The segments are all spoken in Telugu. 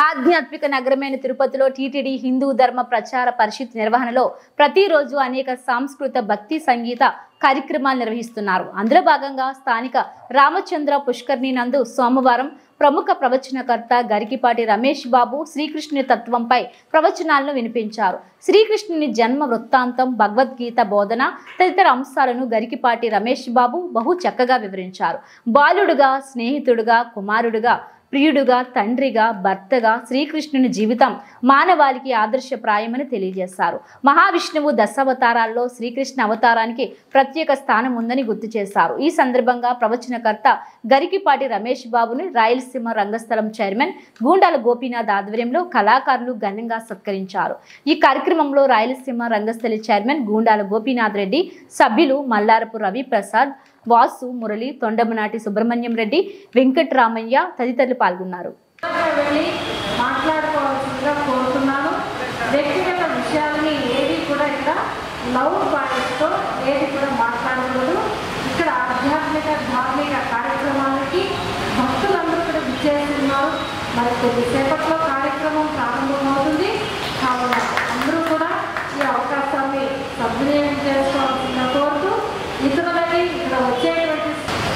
ఆధ్యాత్మిక నగరమైన తిరుపతిలో టీటీడీ హిందూ ధర్మ ప్రచార పరిషత్ నిర్వహణలో ప్రతిరోజు అనేక సాంస్కృత భక్తి సంగీత కార్యక్రమాలు నిర్వహిస్తున్నారు అందులో భాగంగా స్థానిక రామచంద్ర పుష్కర్ణి నందు సోమవారం ప్రముఖ ప్రవచనకర్త గరికిపాటి రమేష్ బాబు శ్రీకృష్ణుని తత్వంపై ప్రవచనాలను వినిపించారు శ్రీకృష్ణుని జన్మ వృత్తాంతం భగవద్గీత బోధన తదితర అంశాలను గరికిపాటి రమేష్ బాబు బహు చక్కగా వివరించారు బాలుడుగా స్నేహితుడుగా కుమారుడుగా ప్రియుడుగా తండ్రిగా భర్తగా శ్రీకృష్ణుని జీవితం మానవాళికి ఆదర్శప్రాయమని తెలియజేశారు మహావిష్ణువు దశావతారాల్లో శ్రీకృష్ణ అవతారానికి ప్రత్యేక స్థానం ఉందని గుర్తు చేశారు ఈ సందర్భంగా ప్రవచనకర్త గరికిపాటి రమేష్ బాబుని రాయలసీమ రంగస్థలం చైర్మన్ గూండాల గోపీనాథ్ ఆధ్వర్యంలో కళాకారులు ఘనంగా సత్కరించారు ఈ కార్యక్రమంలో రాయలసీమ రంగస్థలి చైర్మన్ గూండాల గోపీనాథ్ రెడ్డి సభ్యులు మల్లారపు రవి ప్రసాద్ వాసు మురళి తొండమనాటి సుబ్రహ్మణ్యం రెడ్డి వెంకట్రామయ్య తదితరులు పాల్గొన్నారు వెళ్ళి మాట్లాడుకోవాల్సిందిగా కోరుతున్నాను వ్యక్తిగత విషయాలని ఏది కూడా ఇక్కడ లౌడ్ వాయిస్తో ఏది కూడా మాట్లాడకూడదు ఇక్కడ ఆధ్యాత్మిక ధార్మిక కార్యక్రమాలకి భక్తులందరూ కూడా విచ్చేస్తున్నారు మరి కొద్దిసేపట్లో కార్యక్రమం ప్రారంభమవుతుంది కావున అందరూ కూడా ఈ అవకాశాన్ని సద్వినియోగం చేసుకోవాల్సిందిగా కోరుతూ ఇతరులకి ఇక్కడ వచ్చేటువంటి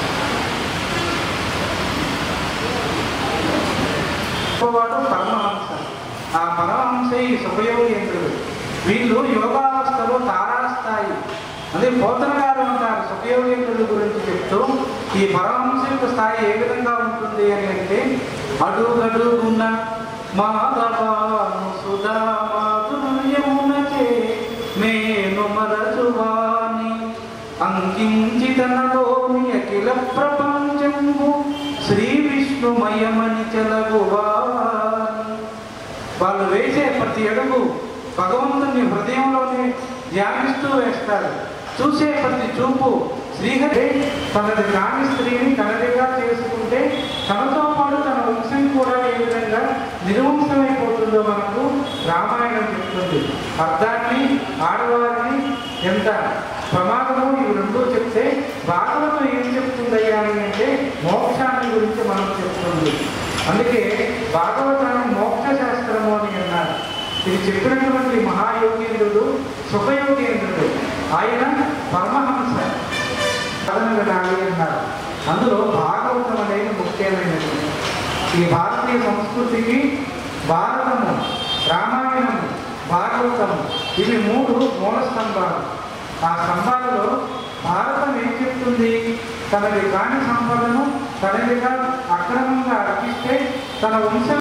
గొప్పవాడు పరమహంస ఆ పరమహంస ఈ సుఖయోగేంద్రుడు వీళ్ళు యోగావస్థలో తారాస్థాయి అదే పోతన గారు అంటారు సుఖయోగేంద్రుడి గురించి చెప్తూ ఈ పరమహంస యొక్క స్థాయి ఏ విధంగా ఉంటుంది అని అంటే అడుగడుగున మాధవాను సుధా మాధుర్యమునచే మేను మరచువాని అంకించితనలోని అఖిల ప్రపంచము శ్రీ విష్ణుమయమని చెలగువాని వాళ్ళు వేసే ప్రతి అడుగు భగవంతుని హృదయంలోనే ధ్యానిస్తూ వేస్తారు చూసే ప్రతి చూపు శ్రీహరి తనది కాని స్త్రీని తనదిగా చేసుకుంటే తనతో పాటు తన వంశం కూడా ఏ విధంగా నిర్వంశమైపోతుందో మనకు రామాయణం చెప్తుంది అర్థాన్ని ఆడవారిని ఎంత ప్రమాదము ఇవి రెండూ చెప్తే భాగవతం ఏం చెప్తుందయ్యా అని అంటే మోక్షాన్ని గురించి మనం చెప్తుంది అందుకే భాగవతాన్ని మోక్ష శాస్త్రము అని అన్నారు ఇది చెప్పినటువంటి మహాయోగేంద్రుడు సుఖయోగేంద్రుడు ఆయన పరమహంస సాధన వినాలి అన్నారు అందులో భాగవతం అనేది ముఖ్యమైనది ఈ భారతీయ సంస్కృతికి భారతము రామాయణము భాగవతము ఇవి మూడు మూల స్తంభాలు ఆ స్తంభాలలో భారతం ఏం చెప్తుంది తనది కాని సంపదను తనదిగా అక్రమంగా అర్పిస్తే తన వంశం